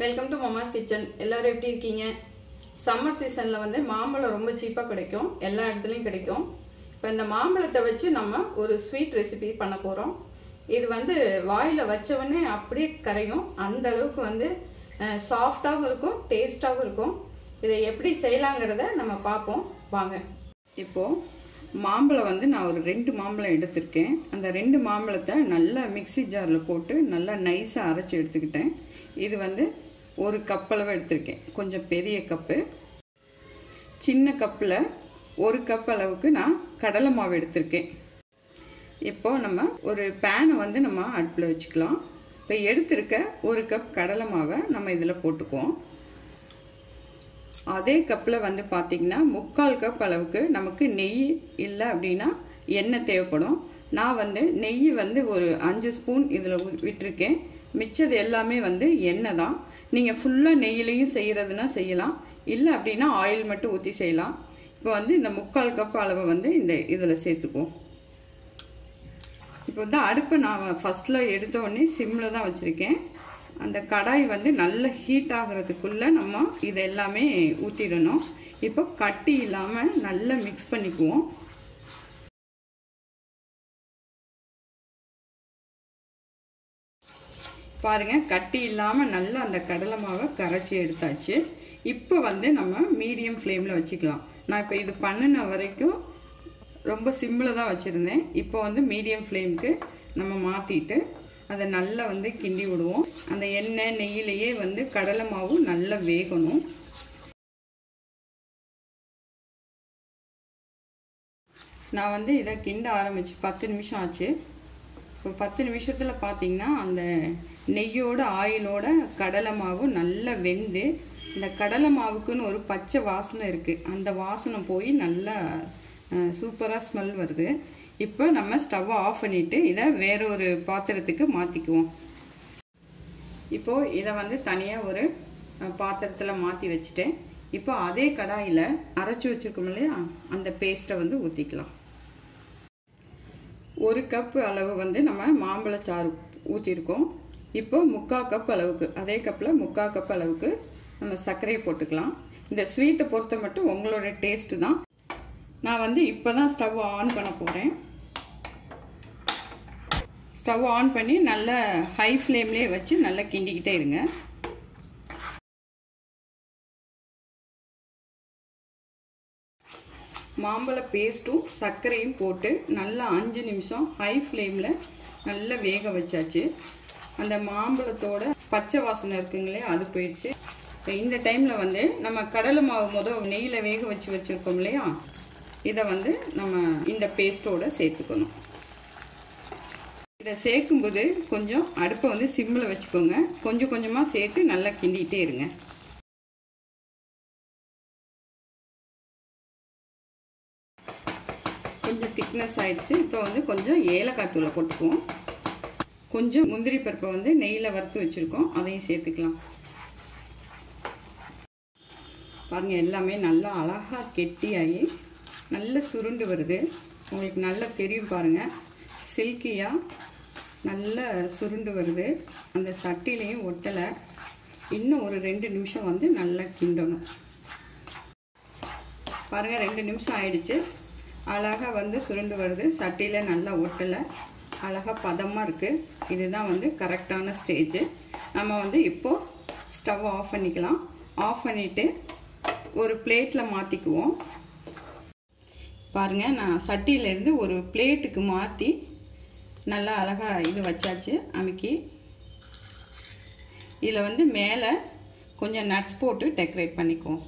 welcome to mama's kitchen எல்லாரும் எப்படி இருக்கீங்க சம்மர் சீசனில் வந்து மாம்பழம் ரொம்ப சீப்பாக கிடைக்கும் எல்லா இடத்துலையும் கிடைக்கும் இப்போ இந்த மாம்பழத்தை வச்சு நம்ம ஒரு ஸ்வீட் ரெசிபி பண்ண போகிறோம் இது வந்து வாயில் வச்சவொடனே அப்படியே கரையும் அந்த அளவுக்கு வந்து சாஃப்டாகவும் இருக்கும் டேஸ்டாகவும் இருக்கும் இதை எப்படி செய்யலாங்கிறத நம்ம பார்ப்போம் வாங்க இப்போது மாம்பழம் வந்து நான் ஒரு ரெண்டு மாம்பழம் எடுத்திருக்கேன் அந்த ரெண்டு மாம்பழத்தை நல்லா மிக்சி ஜாரில் போட்டு நல்லா நைஸாக அரைச்சி எடுத்துக்கிட்டேன் இது வந்து ஒரு கப்பளவு எடுத்திருக்கேன் கொஞ்சம் பெரிய கப்பு சின்ன கப்பில் ஒரு கப் அளவுக்கு நான் கடலை மாவு எடுத்திருக்கேன் இப்போ நம்ம ஒரு பேனை வந்து நம்ம அடுப்பில் வச்சுக்கலாம் இப்போ எடுத்திருக்க ஒரு கப் கடலை மாவை நம்ம இதில் போட்டுக்குவோம் அதே கப்பில் வந்து பார்த்திங்கன்னா முக்கால் கப் அளவுக்கு நமக்கு நெய் இல்லை அப்படின்னா எண்ணெய் தேவைப்படும் நான் வந்து நெய் வந்து ஒரு அஞ்சு ஸ்பூன் இதில் விட்டுருக்கேன் மிச்சது எல்லாமே வந்து எண்ணெய் தான் நீங்கள் ஃபுல்லாக நெய்யிலையும் செய்கிறதுனா செய்யலாம் இல்லை அப்படின்னா ஆயில் மட்டும் ஊற்றி செய்யலாம் இப்போ வந்து இந்த முக்கால் கப் அளவை வந்து இந்த இதில் சேர்த்துக்குவோம் இப்போ வந்து அடுப்பை நான் ஃபஸ்ட்டில் எடுத்த உடனே சிம்மில் தான் வச்சுருக்கேன் அந்த கடாய் வந்து நல்ல ஹீட் ஆகிறதுக்குள்ளே நம்ம இதை எல்லாமே ஊற்றிடணும் இப்போ கட்டி இல்லாமல் நல்லா மிக்ஸ் பண்ணிக்குவோம் பாருங்க கட்டி இல்லாமல் நல்லா அந்த கடலை மாவை கரைச்சி எடுத்தாச்சு இப்போ வந்து நம்ம மீடியம் ஃப்ளேமில் வச்சுக்கலாம் நான் இப்போ இது பண்ணின வரைக்கும் ரொம்ப சிம்மில் தான் வச்சுருந்தேன் இப்போ வந்து மீடியம் ஃப்ளேமுக்கு நம்ம மாற்றிட்டு அதை நல்லா வந்து கிண்டி விடுவோம் அந்த எண்ணெய் நெய்யிலேயே வந்து கடலை மாவு நல்லா வேகணும் நான் வந்து இதை கிண்ட ஆரம்பிச்சு பத்து நிமிஷம் ஆச்சு இப்போ பத்து நிமிஷத்தில் பார்த்தீங்கன்னா அந்த நெய்யோட ஆயிலோட கடலை மாவு நல்லா வெந்து இந்த கடலை மாவுக்குன்னு ஒரு பச்சை வாசனை இருக்குது அந்த வாசனை போய் நல்லா சூப்பராக ஸ்மெல் வருது இப்போ நம்ம ஸ்டவ்வை ஆஃப் பண்ணிவிட்டு இதை வேற ஒரு பாத்திரத்துக்கு மாற்றிக்குவோம் இப்போது இதை வந்து தனியாக ஒரு பாத்திரத்தில் மாற்றி வச்சுட்டேன் இப்போ அதே கடாயில் அரைச்சி வச்சுருக்கோம் இல்லையா அந்த பேஸ்ட்டை வந்து ஊற்றிக்கலாம் ஒரு கப் அளவு வந்து நம்ம மாம்பழச்சாறு ஊற்றிருக்கோம் இப்போ முக்கால் கப் அளவுக்கு அதே கப்பில் முக்கால் கப் அளவுக்கு நம்ம சர்க்கரையை போட்டுக்கலாம் இந்த ஸ்வீட்டை பொறுத்த மட்டும் உங்களோட டேஸ்ட்டு தான் நான் வந்து இப்போ தான் ஸ்டவ் ஆன் பண்ண போகிறேன் ஸ்டவ் ஆன் பண்ணி நல்லா ஹை ஃப்ளேம்லேயே வச்சு நல்லா கிண்டிக்கிட்டே இருங்க மாம்பழ பேஸ்ட்டும் சர்க்கரையும் போட்டு நல்லா அஞ்சு நிமிஷம் ஹை ஃப்ளேமில் நல்லா வேக வச்சாச்சு அந்த மாம்பழத்தோட பச்சை வாசனை இருக்குங்களே அது போயிடுச்சு இந்த டைமில் வந்து நம்ம கடலை மாவு மொதல் நெய்யில் வேக வச்சு வச்சுருக்கோம் இல்லையா இதை வந்து நம்ம இந்த பேஸ்ட்டோட சேர்த்துக்கணும் இதை சேர்க்கும்போது கொஞ்சம் அடுப்பை வந்து சிம்மில் வச்சுக்கோங்க கொஞ்சம் கொஞ்சமாக சேர்த்து நல்லா கிண்டிகிட்டே இருங்க கொஞ்சம் திக்னஸ் ஆயிடுச்சு இப்போ வந்து கொஞ்சம் ஏலக்காய் தூளை போட்டுக்குவோம் கொஞ்சம் முந்திரி பருப்பை வந்து நெய்யில் வறுத்து வச்சுருக்கோம் அதையும் சேர்த்துக்கலாம் பாருங்கள் எல்லாமே நல்லா அழகாக கெட்டியாகி நல்ல சுருண்டு வருது உங்களுக்கு நல்லா தெரியும் பாருங்கள் சில்கியாக நல்ல சுருண்டு வருது அந்த சட்டிலையும் ஒட்டலை இன்னும் ஒரு ரெண்டு நிமிஷம் வந்து நல்லா கிண்டணும் பாருங்கள் ரெண்டு நிமிஷம் ஆயிடுச்சு அழகாக வந்து சுருண்டு வருது சட்டியில் நல்லா ஒட்டலை அழகாக பதமாக இருக்குது இதுதான் வந்து கரெக்டான ஸ்டேஜு நம்ம வந்து இப்போது ஸ்டவ் ஆஃப் பண்ணிக்கலாம் ஆஃப் பண்ணிவிட்டு ஒரு பிளேட்டில் மாற்றிக்குவோம் பாருங்கள் நான் சட்டியிலேருந்து ஒரு பிளேட்டுக்கு மாற்றி நல்லா அழகாக இது வச்சாச்சு அமுக்கி இதில் வந்து மேலே கொஞ்சம் நட்ஸ் போட்டு டெக்கரேட் பண்ணிக்குவோம்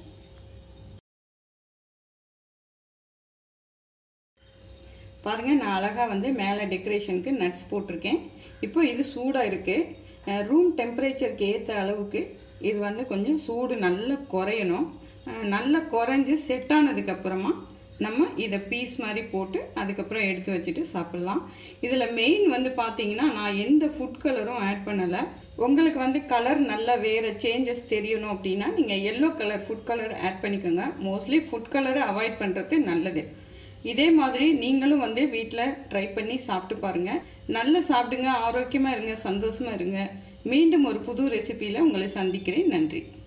பாருங்கள் நான் அழகாக வந்து மேலே டெக்கரேஷனுக்கு நட்ஸ் போட்டிருக்கேன் இப்போ இது சூடாக இருக்குது ரூம் டெம்பரேச்சருக்கு ஏற்ற அளவுக்கு இது வந்து கொஞ்சம் சூடு நல்லா குறையணும் நல்லா குறைஞ்சி செட் ஆனதுக்கப்புறமா நம்ம இதை பீஸ் மாதிரி போட்டு அதுக்கப்புறம் எடுத்து வச்சுட்டு சாப்பிட்லாம் இதில் மெயின் வந்து பார்த்தீங்கன்னா நான் எந்த ஃபுட் கலரும் ஆட் பண்ணலை உங்களுக்கு வந்து கலர் நல்லா வேறு சேஞ்சஸ் தெரியணும் அப்படின்னா நீங்கள் yellow colour food colour add பண்ணிக்கோங்க மோஸ்ட்லி ஃபுட் கலரை அவாய்ட் பண்ணுறது நல்லது இதே மாதிரி நீங்களும் வந்து வீட்டில் ட்ரை பண்ணி சாப்பிட்டு பாருங்க நல்லா சாப்பிடுங்க ஆரோக்கியமாக இருங்க சந்தோஷமா இருங்க மீண்டும் ஒரு புது ரெசிபியில் உங்களை சந்திக்கிறேன் நன்றி